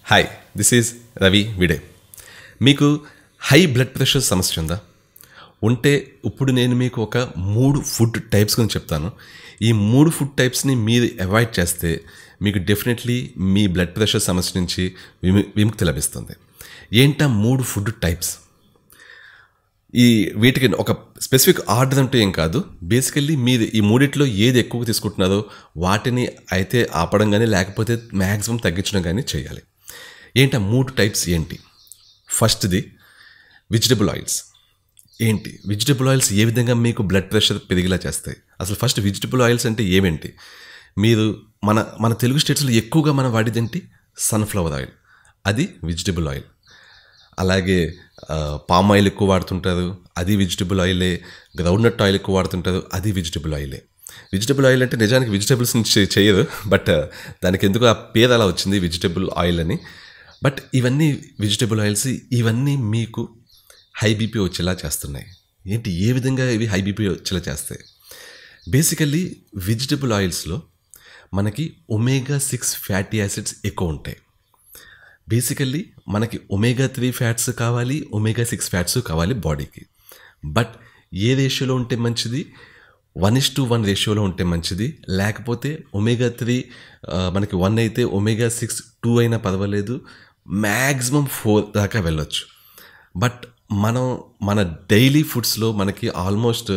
hi this is Ravi విడే మీకు high blood pressure సమస్య ఉందా ఉంటే ఇప్పుడు నేను మీకు ఒక మూడు ఫుడ్ టైప్స్ గురించి చెప్తాను ఈ మూడు ఫుడ్ టైప్స్ని మీరు అవాయిడ్ చేస్తే మీకు డెఫినెట్లీ మీ బ్లడ్ ప్రెషర్ సమస్య నుంచి విము విముక్తి లభిస్తుంది ఏంటా మూడు ఫుడ్ టైప్స్ ఈ వీటికి ఒక స్పెసిఫిక్ ఆర్డర్ అంటూ ఏం కాదు బేసికల్లీ మీరు ఈ మూడిట్లో ఏది ఎక్కువగా తీసుకుంటున్నారో వాటిని అయితే ఆపడం కానీ లేకపోతే మ్యాక్సిమం తగ్గించడం కానీ చేయాలి ఏంటి ఆ మూడు టైప్స్ ఏంటి ఫస్ట్ది వెజిటబుల్ ఆయిల్స్ ఏంటి వెజిటబుల్ ఆయిల్స్ ఏ విధంగా మీకు బ్లడ్ ప్రెషర్ పెరిగేలా చేస్తాయి అసలు ఫస్ట్ వెజిటబుల్ ఆయిల్స్ అంటే ఏమేంటి మీరు మన మన తెలుగు స్టేట్స్లో ఎక్కువగా మనం వాడేదేంటి సన్ఫ్లవర్ ఆయిల్ అది వెజిటబుల్ ఆయిల్ అలాగే పామ్ ఆయిల్ ఎక్కువ వాడుతుంటారు అది వెజిటబుల్ ఆయిలే గ్రౌండ్నట్ ఆయిల్ ఎక్కువ వాడుతుంటారు అది వెజిటబుల్ ఆయిలే వెజిటబుల్ ఆయిల్ అంటే నిజానికి వెజిటబుల్స్ నుంచి చేయదు బట్ దానికి ఎందుకు ఆ పేరు అలా వచ్చింది వెజిటబుల్ ఆయిల్ అని బట్ ఇవన్నీ వెజిటబుల్ ఆయిల్స్ ఇవన్నీ మీకు హై బీపీ వచ్చేలా చేస్తున్నాయి ఏంటి ఏ విధంగా ఇవి హై బీపీ వచ్చేలా చేస్తాయి బేసికల్లీ వెజిటబుల్ ఆయిల్స్లో మనకి ఒమేగా సిక్స్ ఫ్యాటీ యాసిడ్స్ ఎక్కువ ఉంటాయి బేసికల్లీ మనకి ఒమేగా త్రీ ఫ్యాట్స్ కావాలి ఒమేగా సిక్స్ ఫ్యాట్స్ కావాలి బాడీకి బట్ ఏ రేషియోలో ఉంటే మంచిది వన్ ఇస్ టు వన్ రేషియోలో ఉంటే మంచిది లేకపోతే ఒమేగా త్రీ మనకి వన్ అయితే ఒమేగా సిక్స్ టూ అయినా పర్వాలేదు మ్యాక్సిమం ఫోర్ దాకా వెళ్ళొచ్చు బట్ మనం మన డైలీ ఫుడ్స్లో మనకి ఆల్మోస్ట్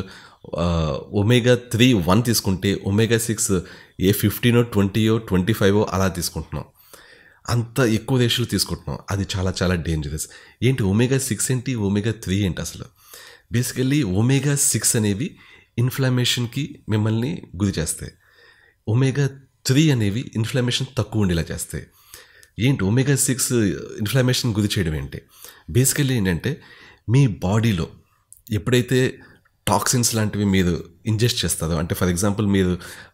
ఒమేగా త్రీ వన్ తీసుకుంటే ఒమేగా సిక్స్ ఏ ఫిఫ్టీనో ట్వంటీయో ట్వంటీ ఫైవో అలా తీసుకుంటున్నాం అంత ఎక్కువ రేషియోలో తీసుకుంటున్నాం అది చాలా చాలా డేంజరస్ ఏంటి ఒమేగా సిక్స్ ఏంటి ఒమేగా త్రీ ఏంటి అసలు బేసికల్లీ ఒమేగా సిక్స్ అనేవి ఇన్ఫ్లమేషన్కి మిమ్మల్ని గురి చేస్తాయి ఒమేగా త్రీ అనేవి ఇన్ఫ్లమేషన్ తక్కువ ఉండేలా చేస్తాయి ఏంటి ఒమేగా సిక్స్ ఇన్ఫ్లమేషన్ గురి చేయడం ఏంటి బేసికల్లీ ఏంటంటే మీ బాడీలో ఎప్పుడైతే టాక్సిన్స్ లాంటివి మీరు ఇంజెస్ట్ చేస్తారో అంటే ఫర్ ఎగ్జాంపుల్ మీరు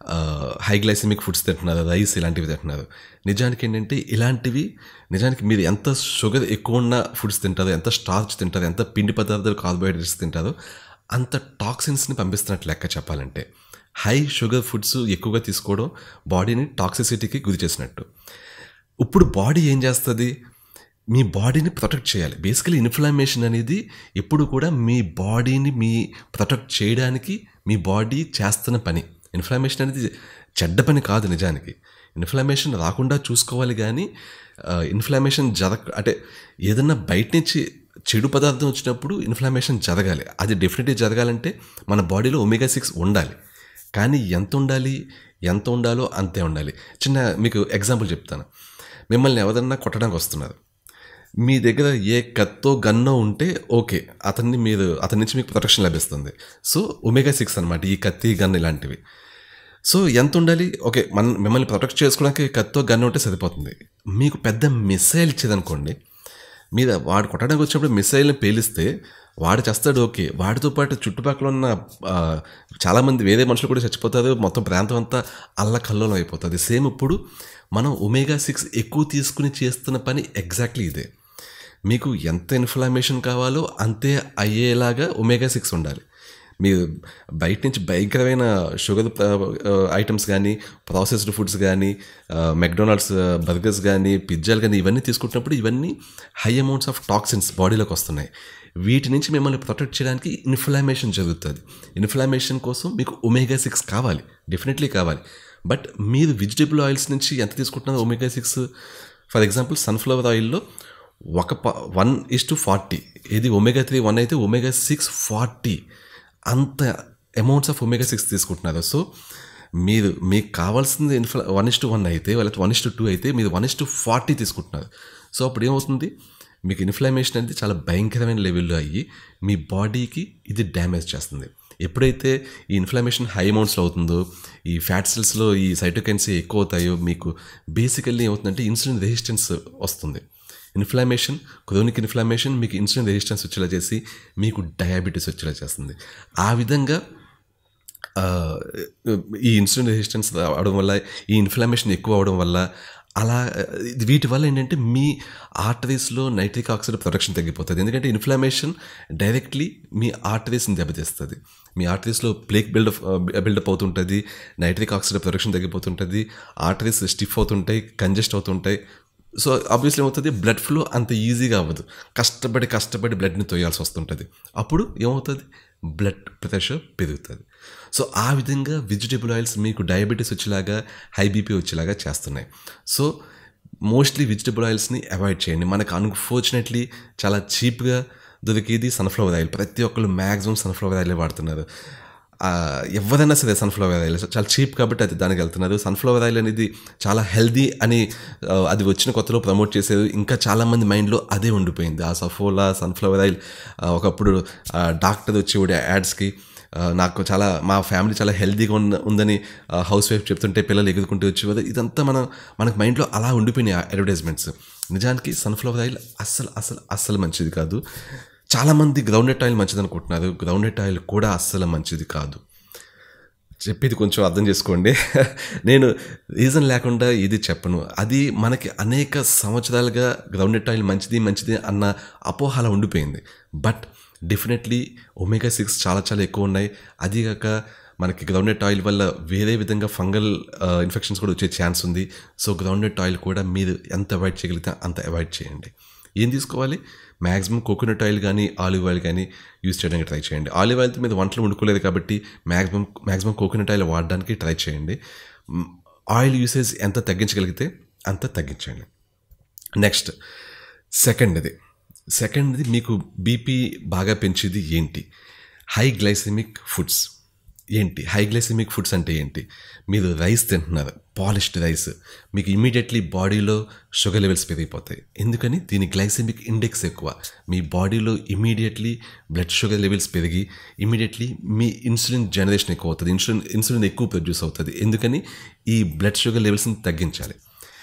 హై గ్లైసెమిక్ ఫుడ్స్ తింటున్నారు రైస్ ఇలాంటివి తింటున్నారు నిజానికి ఏంటంటే ఇలాంటివి నిజానికి మీరు ఎంత షుగర్ ఎక్కువ ఉన్న ఫుడ్స్ తింటారో ఎంత స్టార్చ్ తింటారో ఎంత పిండి పదార్థాలు కార్బోహైడ్రేట్స్ తింటారో అంత టాక్సిన్స్ని పంపిస్తున్నట్టు లెక్క చెప్పాలంటే హై షుగర్ ఫుడ్స్ ఎక్కువగా తీసుకోవడం బాడీని టాక్సిసిటీకి గురి చేసినట్టు ఇప్పుడు బాడీ ఏం చేస్తుంది మీ బాడీని ప్రొటెక్ట్ చేయాలి బేసికలీ ఇన్ఫ్లమేషన్ అనేది ఎప్పుడు కూడా మీ బాడీని మీ ప్రొటెక్ట్ చేయడానికి మీ బాడీ చేస్తున్న పని ఇన్ఫ్లమేషన్ అనేది చెడ్డ పని కాదు నిజానికి ఇన్ఫ్లమేషన్ రాకుండా చూసుకోవాలి కానీ ఇన్ఫ్లమేషన్ జరగ అంటే ఏదన్నా బయట నుంచి చెడు పదార్థం వచ్చినప్పుడు ఇన్ఫ్లమేషన్ జరగాలి అది డెఫినెట్లీ జరగాలంటే మన బాడీలో ఒమేగా సిక్స్ ఉండాలి కానీ ఎంత ఉండాలి ఎంత ఉండాలో అంతే ఉండాలి చిన్న మీకు ఎగ్జాంపుల్ చెప్తాను మిమ్మల్ని ఎవరన్నా కొట్టడానికి వస్తున్నారు మీ దగ్గర ఏ కత్తో గన్నో ఉంటే ఓకే అతన్ని మీరు అతని నుంచి మీకు ప్రొటెక్షన్ లభిస్తుంది సో ఒమేగా సిక్స్ అనమాట ఈ కత్తి గన్ ఇలాంటివి సో ఎంత ఉండాలి ఓకే మన మిమ్మల్ని ప్రొటెక్ట్ చేసుకోవడానికి కత్తో గన్ ఉంటే సరిపోతుంది మీకు పెద్ద మిసైల్ ఇచ్చేదనుకోండి మీద వాడు కొట్టడానికి వచ్చినప్పుడు మిసైల్ని పేలిస్తే వాడు చేస్తాడు ఓకే వాడితో పాటు చుట్టుపక్కల ఉన్న చాలామంది వేరే మనుషులు కూడా చచ్చిపోతారు మొత్తం ప్రాంతం అంతా అల్లకల్లోలం అయిపోతుంది సేమ్ ఇప్పుడు మనం ఒమేగా సిక్స్ ఎక్కువ తీసుకుని చేస్తున్న పని ఎగ్జాక్ట్లీ ఇదే మీకు ఎంత ఇన్ఫ్లమేషన్ కావాలో అంతే అయ్యేలాగా ఒమేగా సిక్స్ ఉండాలి మీరు బయట నుంచి భయంకరమైన షుగర్ ఐటమ్స్ కానీ ప్రాసెస్డ్ ఫుడ్స్ కానీ మెక్డొనాల్డ్స్ బర్గర్స్ కానీ పిజ్జాలు కానీ ఇవన్నీ తీసుకుంటున్నప్పుడు ఇవన్నీ హై అమౌంట్స్ ఆఫ్ టాక్సిన్స్ బాడీలోకి వస్తున్నాయి వీటి నుంచి మిమ్మల్ని ప్రొటెక్ట్ చేయడానికి ఇన్ఫ్లమేషన్ జరుగుతుంది ఇన్ఫ్లమేషన్ కోసం మీకు ఒమేగా సిక్స్ కావాలి డెఫినెట్లీ కావాలి బట్ మీరు వెజిటబుల్ ఆయిల్స్ నుంచి ఎంత తీసుకుంటున్నారు omega six for example sunflower ఆయిల్లో ఒక వన్ ఇస్ టు ఫార్టీ ఇది ఒమేగా త్రీ వన్ అయితే ఒమేగా సిక్స్ ఫార్టీ అంత అమౌంట్స్ ఆఫ్ ఒమేగా సిక్స్ తీసుకుంటున్నారు సో మీరు మీకు కావాల్సింది ఇన్ఫ్ల వన్ ఇస్ టు వన్ అయితే లేకపోతే వన్ ఇస్ టు టూ అయితే మీరు వన్ ఇస్ టు ఫార్టీ తీసుకుంటున్నారు సో అప్పుడు ఏమవుతుంది మీకు ఇన్ఫ్లమేషన్ అనేది చాలా భయంకరమైన లెవెల్లో అయ్యి మీ బాడీకి ఇది డ్యామేజ్ చేస్తుంది ఎప్పుడైతే ఈ ఇన్ఫ్లమేషన్ హై అమౌంట్స్లో అవుతుందో ఈ ఫ్యాట్ సెల్స్లో ఈ సైటోకైన్స్ ఎక్కువ అవుతాయో మీకు బేసికల్లీ ఏమవుతుందంటే ఇన్సులిన్ రెసిస్టెన్స్ వస్తుంది ఇన్ఫ్లమేషన్ క్రోనిక్ ఇన్ఫ్లమేషన్ మీకు ఇన్సులిన్ రెసిస్టెన్స్ వచ్చేలా చేసి మీకు డయాబెటీస్ వచ్చేలా చేస్తుంది ఆ విధంగా ఈ ఇన్సులిన్ రెసిస్టెన్స్ అవడం వల్ల ఈ ఇన్ఫ్లమేషన్ ఎక్కువ అవడం వల్ల అలా వీటి వల్ల ఏంటంటే మీ ఆర్టరీస్లో నైట్రిక్ ఆక్సైడ్ ప్రొడక్షన్ తగ్గిపోతుంది ఎందుకంటే ఇన్ఫ్లమేషన్ డైరెక్ట్లీ మీ ఆర్టరీస్ని దెబ్బతీస్తుంది మీ ఆర్టరీస్లో ప్లేక్ బిల్డప్ బిల్డప్ అవుతుంటుంది నైట్రిక్ ఆక్సైడ్ ప్రొడక్షన్ తగ్గిపోతుంటుంది ఆర్టరీస్ స్టిఫ్ అవుతుంటాయి కంజెస్ట్ అవుతుంటాయి సో ఆబ్వియస్లీ ఏమవుతుంది బ్లడ్ ఫ్లో అంత ఈజీగా అవ్వదు కష్టపడి కష్టపడి బ్లడ్ని తోయాల్సి వస్తుంటుంది అప్పుడు ఏమవుతుంది బ్లడ్ ప్రెషర్ పెరుగుతుంది సో ఆ విధంగా వెజిటేబుల్ ఆయిల్స్ మీకు డయాబెటీస్ వచ్చేలాగా హై బీపీ వచ్చేలాగా చేస్తున్నాయి సో మోస్ట్లీ వెజిటబుల్ ఆయిల్స్ని అవాయిడ్ చేయండి మనకు అన్ఫార్చునేట్లీ చాలా చీప్గా దొరికేది సన్ఫ్లవర్ ఆయిల్ ప్రతి ఒక్కళ్ళు మ్యాక్సిమం సన్ఫ్లవర్ ఆయిలే వాడుతున్నారు ఆ, ఎవరైనా సరే సన్ఫ్లవర్ ఆయిల్ చాలా చీప్ కాబట్టి అది దానికి వెళ్తున్నారు సన్ఫ్లవర్ ఆయిల్ అనేది చాలా హెల్దీ అని ఆ, అది వచ్చిన కొత్తలో ప్రమోట్ చేసేది ఇంకా చాలామంది మైండ్లో అదే ఉండిపోయింది ఆ సఫోలా సన్ఫ్లవర్ ఆయిల్ ఆ, ఒకప్పుడు ఆ, డాక్టర్ వచ్చేవాడు యాడ్స్కి ఆ, నాకు చాలా మా ఫ్యామిలీ చాలా హెల్తీగా ఉన్న ఉందని ఆ, హౌస్ వైఫ్ చెప్తుంటే పిల్లలు ఎగురుకుంటూ వచ్చేవారు ఇదంతా మనం మనకు మైండ్లో అలా ఉండిపోయినాయి అడ్వర్టైజ్మెంట్స్ నిజానికి సన్ఫ్లవర్ ఆయిల్ అస్సలు అసలు అస్సలు మంచిది కాదు చాలామంది గ్రౌండెట్ ఆయిల్ మంచిది అనుకుంటున్నారు గ్రౌండెట్ ఆయిల్ కూడా అస్సలు మంచిది కాదు చెప్పేది కొంచెం అర్థం చేసుకోండి నేను రీజన్ లేకుండా ఇది చెప్పను అది మనకి అనేక సంవత్సరాలుగా గ్రౌండెడ్ ఆయిల్ మంచిది మంచిది అన్న అపోహల ఉండిపోయింది బట్ డెఫినెట్లీ ఒమేగా సిక్స్ చాలా చాలా ఎక్కువ ఉన్నాయి అది కాక మనకి గ్రౌండెడ్ ఆయిల్ వల్ల వేరే విధంగా ఫంగల్ ఇన్ఫెక్షన్స్ కూడా వచ్చే ఛాన్స్ ఉంది సో గ్రౌండెడ్ ఆయిల్ కూడా మీరు ఎంత అవాయిడ్ చేయగలిగితే అంత అవాయిడ్ చేయండి ఏం తీసుకోవాలి మ్యాక్సిమం కోకోనట్ ఆయిల్ కానీ ఆలివ్ ఆయిల్ కానీ యూస్ చేయడానికి ట్రై చేయండి ఆలివ్ ఆయిల్తో మీద వంటలు వండుకోలేదు కాబట్టి మ్యాక్సిమం మ్యాక్సిమం కోకోనట్ ఆయిల్ వాడడానికి ట్రై చేయండి మ్, ఆయిల్ యూసేజ్ ఎంత తగ్గించగలిగితే అంత తగ్గించండి నెక్స్ట్ సెకండ్ది సెకండ్ది మీకు బీపీ బాగా పెంచేది ఏంటి హై గ్లైసెమిక్ ఫుడ్స్ ఏంటి హై గ్లైసెమిక్ ఫుడ్స్ అంటే ఏంటి మీరు రైస్ తింటున్నారు పాలిష్డ్ రైస్ మీకు ఇమీడియట్లీ బాడీలో షుగర్ లెవెల్స్ పెరిగిపోతాయి ఎందుకని దీని గ్లైసెమిక్ ఇండెక్స్ ఎక్కువ మీ బాడీలో ఇమీడియట్లీ బ్లడ్ షుగర్ లెవెల్స్ పెరిగి ఇమీడియట్లీ మీ ఇన్సులిన్ జనరేషన్ ఎక్కువ అవుతుంది ఇన్సులిన్ ఇన్సులిన్ ఎక్కువ ప్రొడ్యూస్ అవుతుంది ఎందుకని ఈ బ్లడ్ షుగర్ లెవెల్స్ని తగ్గించాలి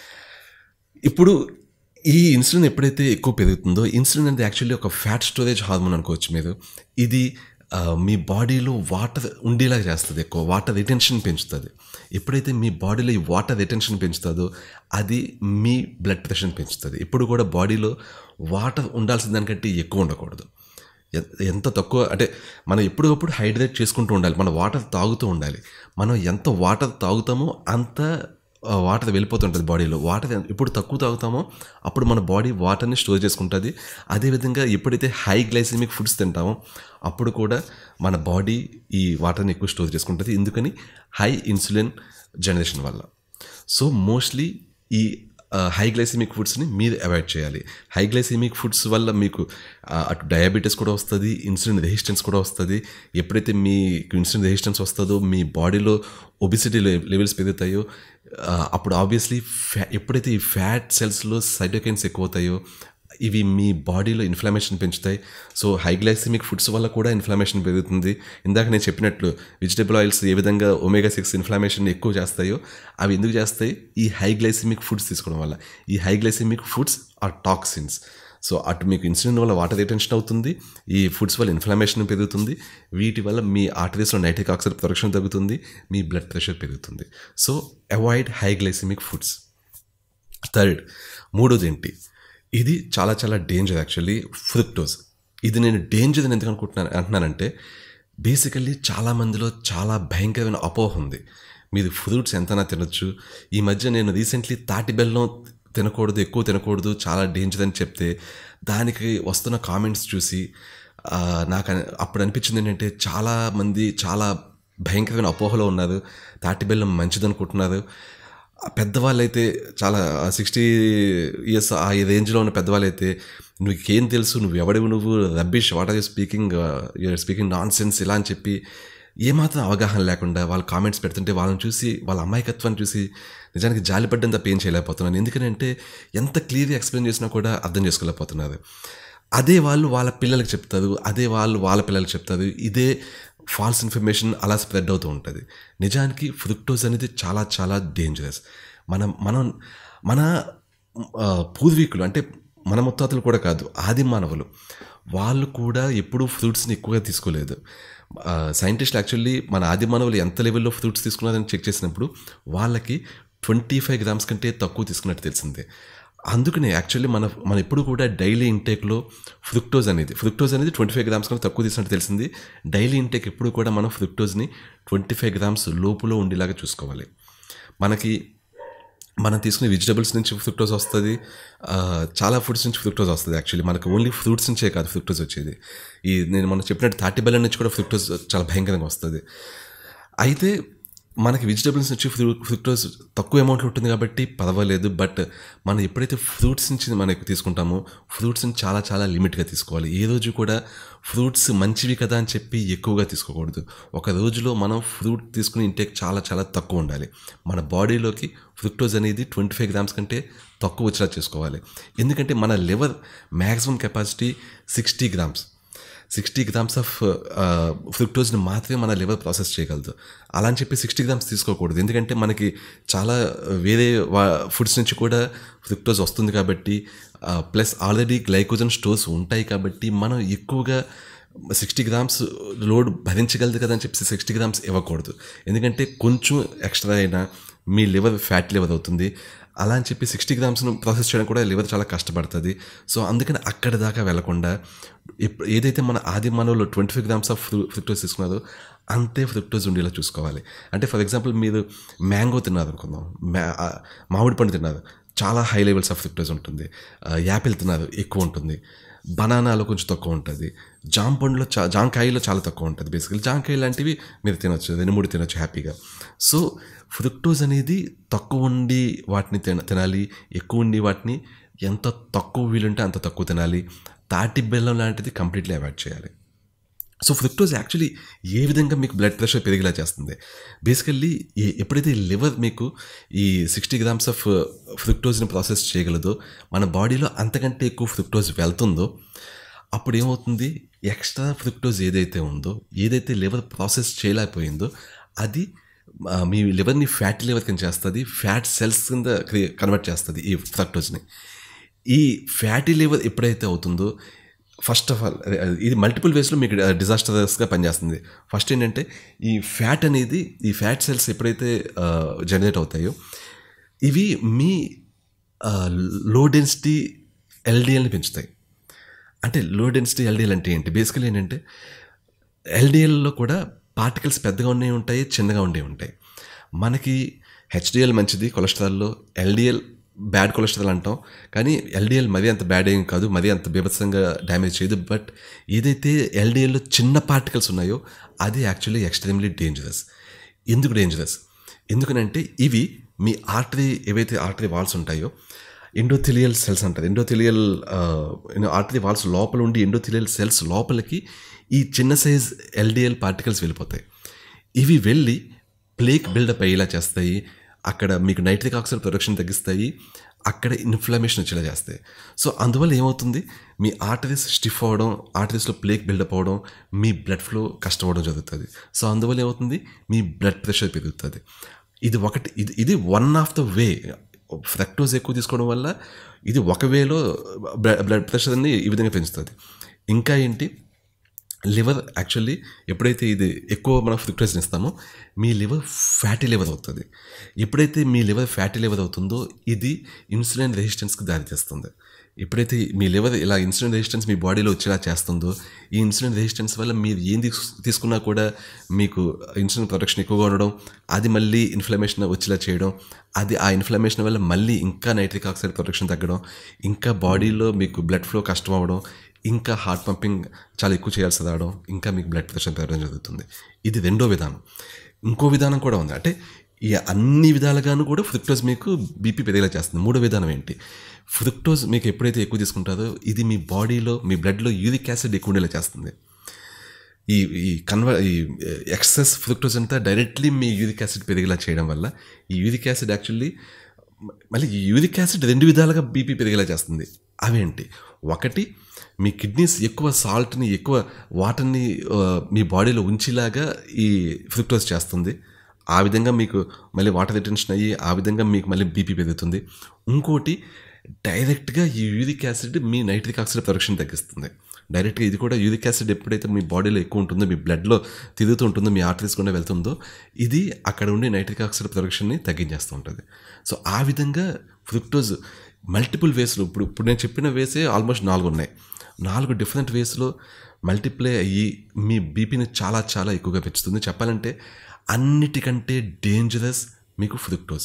ఇప్పుడు ఈ ఇన్సులిన్ ఎప్పుడైతే ఎక్కువ పెరుగుతుందో ఇన్సులిన్ అనేది యాక్చువల్లీ ఒక ఫ్యాట్ స్టోరేజ్ హార్మోన్ అనుకోవచ్చు మీరు ఇది ఆ, మీ బాడీలో వాటర్ ఉండేలా చేస్తుంది ఎక్కువ వాటర్ రిటెన్షన్ పెంచుతుంది ఎప్పుడైతే మీ బాడీలో ఈ వాటర్ రిటెన్షన్ పెంచుతుందో అది మీ బ్లడ్ ప్రెషర్ని పెంచుతుంది ఇప్పుడు కూడా బాడీలో వాటర్ ఉండాల్సిన దానికంటే ఎక్కువ ఉండకూడదు ఎ- ఎంత తక్కువ అంటే మనం ఎప్పటికప్పుడు హైడ్రేట్ చేసుకుంటూ ఉండాలి మనం వాటర్ తాగుతూ ఉండాలి మనం ఎంత వాటర్ తాగుతామో అంత ఆ, వాటర్ వెళ్ళిపోతుంటుంది బాడీలో వాటర్ ఎప్పుడు తక్కువ తాగుతామో అప్పుడు మన బాడీ వాటర్ని స్టోర్ చేసుకుంటుంది అదేవిధంగా ఎప్పుడైతే హై గ్లైసెమిక్ ఫుడ్స్ తింటామో అప్పుడు కూడా మన బాడీ ఈ వాటర్ని ఎక్కువ స్టోర్ చేసుకుంటుంది ఎందుకని హై ఇన్సులిన్ జనరేషన్ వల్ల సో మోస్ట్లీ ఈ హై గ్లైసెమిక్ ఫుడ్స్ని మీరు అవాయిడ్ చేయాలి హై గ్లైసెమిక్ ఫుడ్స్ వల్ల మీకు ఆ, అటు డయాబెటీస్ కూడా వస్తుంది ఇన్సులిన్ రెసిస్టెన్స్ కూడా వస్తుంది ఎప్పుడైతే మీకు ఇన్సులిన్ రెసిస్టెన్స్ వస్తుందో మీ బాడీలో ఒబిసిటీ లెవెల్స్ పెరుగుతాయో ఆ, అప్పుడు ఆబ్వియస్లీ ఫ్యా ఎప్పుడైతే ఈ ఫ్యాట్ సెల్స్లో సైటోకైన్స్ ఎక్కువ అవుతాయో ఇవి మీ బాడీలో ఇన్ఫ్లమేషన్ పెంచుతాయి సో హై గ్లైసెమిక్ ఫుడ్స్ వల్ల కూడా ఇన్ఫ్లమేషన్ పెరుగుతుంది ఇందాక నేను చెప్పినట్లు వెజిటబుల్ ఆయిల్స్ ఏ విధంగా ఒమేగా సిక్స్ ఇన్ఫ్లమేషన్ ఎక్కువ చేస్తాయో అవి ఎందుకు చేస్తాయి ఈ హై గ్లైసెమిక్ ఫుడ్స్ తీసుకోవడం వల్ల ఈ high glycemic foods are toxins so అటు మీకు ఇన్సులిన్ వల్ల వాటర్ రిటెన్షన్ అవుతుంది ఈ ఫుడ్స్ వల్ల ఇన్ఫ్లమేషన్ పెరుగుతుంది వీటి వల్ల మీ ఆర్టరీస్లో నైట్రిక్ ఆక్సైడ్ ప్రొడక్షన్ తగ్గుతుంది మీ బ్లడ్ ప్రెషర్ పెరుగుతుంది so avoid high glycemic foods third మూడోది ఏంటి ఇది చాలా చాలా డేంజర్ యాక్చువల్లీ ఫ్రుక్టోజ్ ఇది నేను డేంజర్ అని ఎందుకు అనుకుంటున్నాను అంటున్నానంటే బేసికల్లీ చాలా మందిలో చాలా భయంకరమైన అపోహ ఉంది మీరు ఫ్రూట్స్ ఎంతనా తినొచ్చు ఈ మధ్య నేను రీసెంట్లీ తాటి బెల్లం తినకూడదు ఎక్కువ తినకూడదు చాలా డేంజర్ అని చెప్తే దానికి వస్తున్న కామెంట్స్ చూసి ఆ, నాకు అని- అప్పుడు అనిపించింది ఏంటంటే చాలా మంది చాలా భయంకరమైన అపోహలో ఉన్నారు తాటి బెల్లం మంచిది అనుకుంటున్నారు ఆ పెద్దవాళ్ళైతే చాలా సిక్స్టీ ఇయర్స్ ఆ రేంజ్లో ఉన్న పెద్దవాళ్ళైతే నీకేం తెలుసు నువ్వు ఎవడివి నువ్వు rubbish what are you speaking you're speaking nonsense ఇలా అని చెప్పి ఏమాత్రం అవగాహన లేకుండా వాళ్ళు కామెంట్స్ పెడుతుంటే వాళ్ళని చూసి వాళ్ళ అమాయకత్వాన్ని చూసి నిజానికి జాలిపడ్డం తప్ప ఏం చేయలేకపోతున్నాను ఎందుకంటే ఎంత క్లియర్గా ఎక్స్ప్లెయిన్ చేసినా కూడా అర్థం చేసుకోలేకపోతున్నారు అదే వాళ్ళు వాళ్ళ పిల్లలకి చెప్తారు అదే వాళ్ళు వాళ్ళ పిల్లలకి చెప్తారు ఇదే ఫాల్స్ ఇన్ఫర్మేషన్ అలా స్ప్రెడ్ అవుతూ ఉంటుంది నిజానికి ఫ్రుక్టోజ్ అనేది చాలా చాలా డేంజరస్ మనం మనం మన ఆ, పూర్వీకులు అంటే మన ముత్తాతలు కూడా కాదు ఆది మానవులు వాళ్ళు కూడా ఎప్పుడూ ఫ్రూట్స్ని ఎక్కువగా తీసుకోలేదు సైంటిస్టులు యాక్చువల్లీ మన ఆది మానవులు ఎంత లెవెల్లో ఫ్రూట్స్ తీసుకున్నారని చెక్ చేసినప్పుడు వాళ్ళకి ట్వంటీ ఫైవ్ గ్రామ్స్ కంటే తక్కువ తీసుకున్నట్టు తెలిసిందే అందుకనే యాక్చువల్లీ మన మన ఎప్పుడు కూడా డైలీ ఇంటేక్లో ఫ్రుక్టోజ్ అనేది ఫ్రుక్టోజ్ అనేది ట్వంటీ ఫైవ్ గ్రామ్స్ కన్నా తక్కువ తీసినట్టు తెలిసింది డైలీ ఇంటేక్ ఎప్పుడు కూడా మనం ఫ్రుక్టోజ్ని ట్వంటీ ఫైవ్ గ్రామ్స్ లోపులో ఉండేలాగా చూసుకోవాలి మనకి మనం తీసుకునే వెజిటబుల్స్ నుంచి ఫ్రూక్టోజ్ వస్తుంది ఆ, చాలా ఫుడ్స్ నుంచి ఫ్రూక్టోజ్ వస్తుంది యాక్చువల్లీ మనకు ఓన్లీ ఫ్రూట్స్ నుంచే కాదు ఫ్రూక్టోజ్ వచ్చేది ఈ నేను మనం చెప్పినట్టు తాటి బెల్లం నుంచి కూడా ఫ్రూక్టోజ్ చాలా భయంకరంగా వస్తుంది అయితే మనకి వెజిటబుల్స్ నుంచి ఫ్రూ ఫ్రూక్టోజ్ తక్కువ అమౌంట్లో ఉంటుంది కాబట్టి పర్వాలేదు బట్ మనం ఎప్పుడైతే ఫ్రూట్స్ నుంచి మనకి తీసుకుంటామో ఫ్రూట్స్ని చాలా చాలా లిమిట్గా తీసుకోవాలి ఏ రోజు కూడా ఫ్రూట్స్ మంచివి కదా అని చెప్పి ఎక్కువగా తీసుకోకూడదు ఒక రోజులో మనం ఫ్రూట్ తీసుకునే ఇంటేక్ చాలా చాలా తక్కువ ఉండాలి మన బాడీలోకి ఫ్రూక్టోజ్ అనేది ట్వంటీ ఫైవ్ గ్రామ్స్ కంటే తక్కువ వచ్చేలా చేసుకోవాలి ఎందుకంటే మన liver maximum capacity sixty grams sixty grams of ఫ్రూక్టోజ్ని మాత్రమే మన లివర్ ప్రాసెస్ చేయగలదు అలా అని చెప్పి సిక్స్టీ గ్రామ్స్ తీసుకోకూడదు ఎందుకంటే మనకి చాలా వేరే వా ఫుడ్స్ నుంచి కూడా ఫ్రూక్టోజ్ వస్తుంది కాబట్టి ప్లస్ ఆల్రెడీ గ్లైకోజన్ స్టోర్స్ ఉంటాయి కాబట్టి మనం ఎక్కువగా సిక్స్టీ గ్రామ్స్ లోడ్ భరించగలదు కదా అని చెప్పి సిక్స్టీ గ్రామ్స్ ఇవ్వకూడదు ఎందుకంటే కొంచెం ఎక్స్ట్రా అయినా మీ లివర్ ఫ్యాట్ లివర్ అవుతుంది అలా అని చెప్పి సిక్స్టీ గ్రామ్స్ను ప్రాసెస్ చేయడం కూడా లివర్ చాలా కష్టపడుతుంది సో అందుకని అక్కడ దాకా వెళ్లకుండా ఎప్- ఏదైతే మన ఆది మానవులు ట్వంటీ ఫైవ్ గ్రామ్స్ ఆఫ్ ఫ్రూ ఫ్రూక్టోజ్ తీసుకున్నారో అంతే ఫ్రూక్టోజ్ ఉండేలా చూసుకోవాలి అంటే ఫర్ ఎగ్జాంపుల్ మీరు మ్యాంగో తిన్నారు అనుకుందాం మ్యా ఆ, మామిడి పండు తిన్నారు చాలా హై లెవెల్స్ ఆఫ్ ఫ్రూక్టోజ్ ఉంటుంది ఆ, యాపిల్ తిన్నారు ఎక్కువ ఉంటుంది బనానాలో కొంచెం తక్కువ ఉంటుంది జామ పండులో చా జాంకాయలో చాలా తక్కువ ఉంటుంది బేసికలీ జాంకాయ లాంటివి మీరు తినొచ్చు రెండు మూడు తినొచ్చు హ్యాపీగా సో ఫ్రుక్టోజ్ అనేది తక్కువ ఉండి వాటిని తిన తినాలి ఎక్కువ ఉండి వాటిని ఎంత తక్కువ వీలుంటే అంత తక్కువ తినాలి తాటి బెల్లం లాంటిది కంప్లీట్లీ అవాయిడ్ చేయాలి సో ఫ్రుక్టోజ్ యాక్చువల్లీ ఏ విధంగా మీకు బ్లడ్ ప్రెషర్ పెరిగేలా చేస్తుంది బేసికల్లీ ఎప్పుడైతే లివర్ మీకు ఈ సిక్స్టీ గ్రామ్స్ ఆఫ్ ఫ్రుక్టోజ్ని ప్రాసెస్ చేయగలదో మన బాడీలో అంతకంటే ఎక్కువ ఫ్రుక్టోజ్ వెళ్తుందో అప్పుడు ఏమవుతుంది ఎక్స్ట్రా ఫ్రుక్టోజ్ ఏదైతే ఉందో ఏదైతే లివర్ ప్రాసెస్ చేయలేకపోయిందో అది ఆ, మీ లివర్ని ఫ్యాటీ లివర్ కింద చేస్తుంది ఫ్యాట్ సెల్స్ కింద కన్వర్ట్ చేస్తుంది ఈ ఫ్రక్టోజ్ని ఈ ఫ్యాటీ లివర్ ఎప్పుడైతే అవుతుందో ఫస్ట్ ఆఫ్ ఆల్ ఇది మల్టిపుల్ వేస్లో మీకు డిజాస్టర్స్గా పనిచేస్తుంది ఫస్ట్ ఏంటంటే ఈ ఫ్యాట్ అనేది ఈ ఫ్యాట్ సెల్స్ ఎప్పుడైతే జనరేట్ అవుతాయో ఇవి మీ లో డెన్సిటీ ఎల్డిఎల్ని పెంచుతాయి అంటే లో డెన్సిటీ ఎల్డిఎల్ అంటే ఏంటి బేసికలీ ఏంటంటే ఎల్డిఎల్లో కూడా పార్టికల్స్ పెద్దగా ఉండే ఉంటాయి చిన్నగా ఉండే ఉంటాయి మనకి హెచ్డిఎల్ మంచిది కొలెస్ట్రాల్లో ఎల్డిఎల్ బ్యాడ్ కొలెస్ట్రాల్ అంటాం కానీ ఎల్డిఎల్ మరీ అంత బ్యాడ్ ఏం కాదు మరీ అంత బీభత్సంగా డ్యామేజ్ చేయదు బట్ ఏదైతే ఎల్డిఎల్లో చిన్న పార్టికల్స్ ఉన్నాయో అది యాక్చువల్లీ ఎక్స్ట్రీమ్లీ డేంజరస్ ఎందుకు డేంజరస్ ఎందుకనంటే ఇవి మీ ఆర్టరీ ఏవైతే ఆర్టరీ వాల్స్ ఉంటాయో ఎండోథిలియల్ సెల్స్ అంటారు ఎండోథిలియల్ ఆర్టరీ వాల్స్ లోపల ఉండి ఎండోథిలియల్ సెల్స్ లోపలికి ఈ చిన్న సైజ్ ఎల్డిఎల్ పార్టికల్స్ వెళ్ళిపోతాయి ఇవి వెళ్ళి ప్లేక్ బిల్డప్ అయ్యేలా చేస్తాయి అక్కడ మీకు నైట్రిక్ ఆక్సైడ్ ప్రొడక్షన్ తగ్గిస్తాయి అక్కడ ఇన్ఫ్లమేషన్ వచ్చేలా చేస్తాయి సో అందువల్ల ఏమవుతుంది మీ ఆర్టరీస్ స్టిఫ్ అవ్వడం ఆర్టరీస్లో ప్లేక్ బిల్డప్ అవ్వడం మీ బ్లడ్ ఫ్లో కష్టం అవ్వడం జరుగుతుంది సో అందువల్ల ఏమవుతుంది మీ బ్లడ్ ప్రెషర్ పెరుగుతుంది ఇది ఒకటి ఇది ఇది one of the way fructose ఎక్కువ తీసుకోవడం వల్ల ఇది ఒక వేలో బ్లడ్ ప్రెషర్ని ఈ విధంగా పెంచుతుంది ఇంకా ఏంటి లివర్ యాక్చువల్లీ ఎప్పుడైతే ఇది ఎక్కువ మనం ఫ్రూక్టోజ్ని ఇస్తామో మీ లివర్ ఫ్యాటీ లివర్ అవుతుంది ఎప్పుడైతే మీ లివర్ ఫ్యాటీ లివర్ అవుతుందో ఇది ఇన్సులిన్ రెసిస్టెన్స్కి దారితీస్తుంది ఎప్పుడైతే మీ లివర్ ఇలా ఇన్సులిన్ రెసిస్టెన్స్ మీ బాడీలో వచ్చేలా చేస్తుందో ఈ ఇన్సులిన్ రెసిస్టెన్స్ వల్ల మీరు ఏం తీసు తీసుకున్నా కూడా మీకు ఇన్సులిన్ ప్రొడక్షన్ ఎక్కువగా ఉండడం అది మళ్ళీ ఇన్ఫ్లమేషన్ వచ్చేలా చేయడం అది ఆ ఇన్ఫ్లమేషన్ వల్ల మళ్ళీ ఇంకా నైట్రిక్ ఆక్సైడ్ ప్రొడక్షన్ తగ్గడం ఇంకా బాడీలో మీకు బ్లడ్ ఫ్లో కష్టం అవ్వడం ఇంకా హార్ట్ పంపింగ్ చాలా ఎక్కువ చేయాల్సి రావడం ఇంకా మీకు బ్లడ్ ప్రెషర్ పెరగడం జరుగుతుంది ఇది రెండో విధానం ఇంకో విధానం కూడా ఉంది అంటే ఈ అన్ని విధాలుగాను కూడా ఫ్రుక్టోజ్ మీకు బీపీ పెరిగేలా చేస్తుంది మూడో విధానం ఏంటి ఫ్రుక్టోజ్ మీకు ఎప్పుడైతే ఎక్కువ తీసుకుంటారో ఇది మీ బాడీలో మీ బ్లడ్లో యూరిక్ యాసిడ్ ఎక్కువ ఉండేలా చేస్తుంది ఈ ఈ కన్వ ఈ ఎక్సెస్ ఫ్రుక్టోజ్ అంతా డైరెక్ట్లీ మీ యూరిక్ యాసిడ్ పెరిగేలా చేయడం వల్ల ఈ యూరిక్ యాసిడ్ యాక్చువల్లీ మళ్ళీ ఈ యూరిక్ యాసిడ్ రెండు విధాలుగా బీపీ పెరిగేలా చేస్తుంది అవేంటి ఒకటి మీ కిడ్నీస్ ఎక్కువ సాల్ట్ని ఎక్కువ వాటర్ని ఆ, మీ బాడీలో ఉంచేలాగా ఈ ఫ్రుక్టోజ్ చేస్తుంది ఆ విధంగా మీకు మళ్ళీ వాటర్ రిటెన్షన్ అయ్యి ఆ విధంగా మీకు మళ్ళీ బీపీ పెరుగుతుంది ఇంకోటి డైరెక్ట్గా ఈ యూరిక్ యాసిడ్ మీ నైట్రిక్ ఆక్సైడ్ ప్రొడక్షన్ తగ్గిస్తుంది డైరెక్ట్గా ఇది కూడా యూరిక్ యాసిడ్ ఎప్పుడైతే మీ బాడీలో ఎక్కువ ఉంటుందో మీ బ్లడ్లో తిరుగుతూ ఉంటుందో మీ ఆర్టరీస్ గుండా వెళ్తుందో ఇది అక్కడ ఉండే నైట్రిక్ ఆక్సైడ్ ప్రొడక్షన్ని తగ్గించేస్తూ ఉంటుంది సో ఆ విధంగా ఫ్రుక్టోజ్ మల్టిపుల్ వేస్లో ఇప్పుడు ఇప్పుడు నేను చెప్పిన వేసే ఆల్మోస్ట్ నాలుగు ఉన్నాయి నాలుగు డిఫరెంట్ వేస్లో మల్టిప్లై అయ్యి మీ బీపీని చాలా చాలా ఎక్కువగా పెంచుతుంది చెప్పాలంటే అన్నిటికంటే డేంజరస్ మీకు ఫ్రుక్టోజ్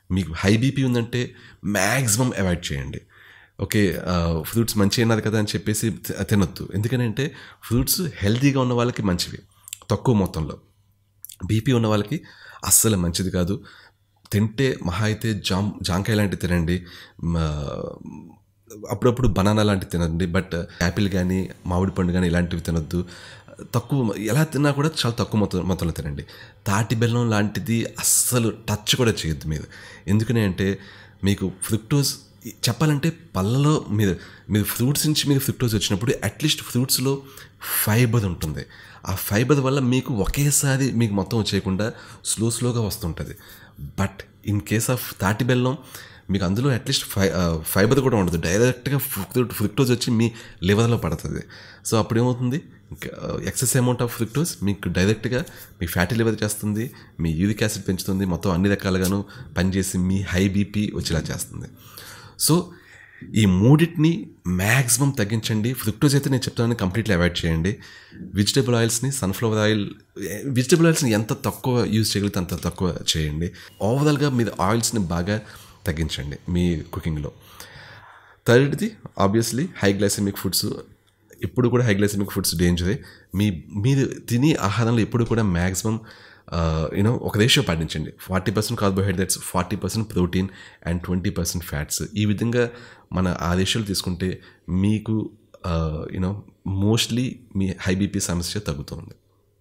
మీకు హై బీపీ ఉందంటే మ్యాక్సిమం అవాయిడ్ చేయండి ఓకే ఫ్రూట్స్ మంచి అయినది కదా అని చెప్పేసి తి- తినొద్దు ఎందుకనంటే ఫ్రూట్స్ హెల్తీగా ఉన్న వాళ్ళకి మంచివి తక్కువ మొత్తంలో బీపీ ఉన్న వాళ్ళకి అస్సలు మంచిది కాదు తింటే మహా అయితే జామ్ జాంకాయ లాంటివి తినండి మ- అప్పుడప్పుడు బనానా లాంటివి తినండి బట్ యాపిల్ కానీ మామిడి పండు కానీ ఇలాంటివి తినొద్దు తక్కువ ఎలా తిన్నా కూడా చాలా తక్కువ మొత్తం మొత్తంలో తినండి తాటి బెల్లం లాంటిది అస్సలు టచ్ కూడా చేయొద్దు మీరు ఎందుకని అంటే మీకు ఫ్రుక్టోజ్ చెప్పాలంటే పళ్ళలో మీరు మీరు ఫ్రూట్స్ నుంచి మీకు ఫ్రుక్టోజ్ వచ్చినప్పుడు అట్లీస్ట్ ఫ్రూట్స్లో ఫైబర్ ఉంటుంది ఆ ఫైబర్ వల్ల మీకు ఒకేసారి మీకు మొత్తం వచ్చేయకుండా స్లో స్లోగా వస్తుంటుంది బట్ ఇన్ కేస్ ఆఫ్ తాటి బెల్లం మీకు అందులో అట్లీస్ట్ ఫై ఫైబర్ కూడా ఉండదు డైరెక్ట్గా ఫ్రుక్టో ఫ్రుక్టోజ్ వచ్చి మీ లివర్లో పడుతుంది సో అప్పుడు ఏమవుతుంది ఎక్సెస్ అమౌంట్ ఆఫ్ ఫ్రుక్టోజ్ మీకు డైరెక్ట్గా మీ ఫ్యాటీ లివర్ చేస్తుంది మీ యూరిక్ యాసిడ్ పెంచుతుంది మొత్తం అన్ని రకాలుగాను పనిచేసి మీ హై బీపీ వచ్చేలా చేస్తుంది సో ఈ మూడింటిని మ్యాక్సిమం తగ్గించండి ఫ్రుక్టోజ్ అయితే నేను చెప్తానని కంప్లీట్లీ అవాయిడ్ చేయండి వెజిటేబుల్ ఆయిల్స్ని సన్ఫ్లవర్ ఆయిల్ వెజిటేబుల్ ఆయిల్స్ని ఎంత తక్కువ యూజ్ చేయగలిగితే అంత తక్కువ చేయండి ఓవరాల్గా మీరు ఆయిల్స్ని బాగా తగ్గించండి మీ కుకింగ్లో థర్డ్ది ఆబ్వియస్లీ హై గ్లైసెమిక్ ఫుడ్స్ ఎప్పుడు కూడా హై గ్లైసెమిక్ ఫుడ్స్ డేంజరే మీ మీరు తినే ఆహారంలో ఎప్పుడు కూడా మ్యాక్సిమం యూనో ఒక రేషియో పాటించండి forty percent carbohydrates forty percent protein and twenty percent fats ఈ విధంగా మన ఆ రేషియోలు తీసుకుంటే మీకు యూనో మోస్ట్లీ మీ హై బీపీ సమస్య తగ్గుతుంది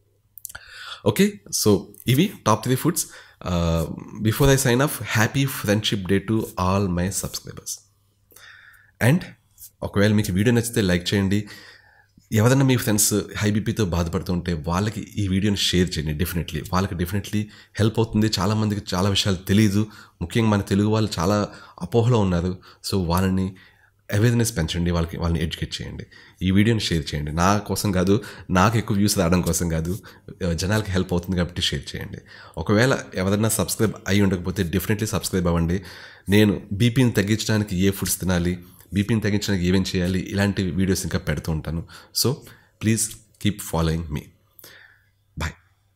ఓకే సో ఇవి top three foods before I sign off happy friendship day to all my subscribers and ఒకవేళ మీకు వీడియో నచ్చితే లైక్ చేయండి ఎవరైనా మీ ఫ్రెండ్స్ హై బీపీతో బాధపడుతుంటే వాళ్ళకి ఈ వీడియోని షేర్ చేయండి డెఫినెట్లీ వాళ్ళకి డెఫినెట్లీ హెల్ప్ అవుతుంది చాలామందికి చాలా విషయాలు తెలియదు ముఖ్యంగా మన తెలుగు వాళ్ళు చాలా అపోహలో ఉన్నారు సో వాళ్ళని అవేర్నెస్ పెంచండి వాళ్ళకి వాళ్ళని ఎడ్యుకేట్ చేయండి ఈ వీడియోని షేర్ చేయండి నా కోసం కాదు నాకు ఎక్కువ వ్యూస్ రావడం కోసం కాదు జనాలకి హెల్ప్ అవుతుంది కాబట్టి షేర్ చేయండి ఒకవేళ ఎవరైనా సబ్స్క్రైబ్ అయి ఉండకపోతే డెఫినెట్లీ సబ్స్క్రైబ్ అవ్వండి నేను బీపీని తగ్గించడానికి ఏ ఫుడ్స్ తినాలి బీపీని తగ్గించడానికి ఏమేం చేయాలి ఇలాంటి వీడియోస్ ఇంకా పెడుతూ ఉంటాను so please keep following me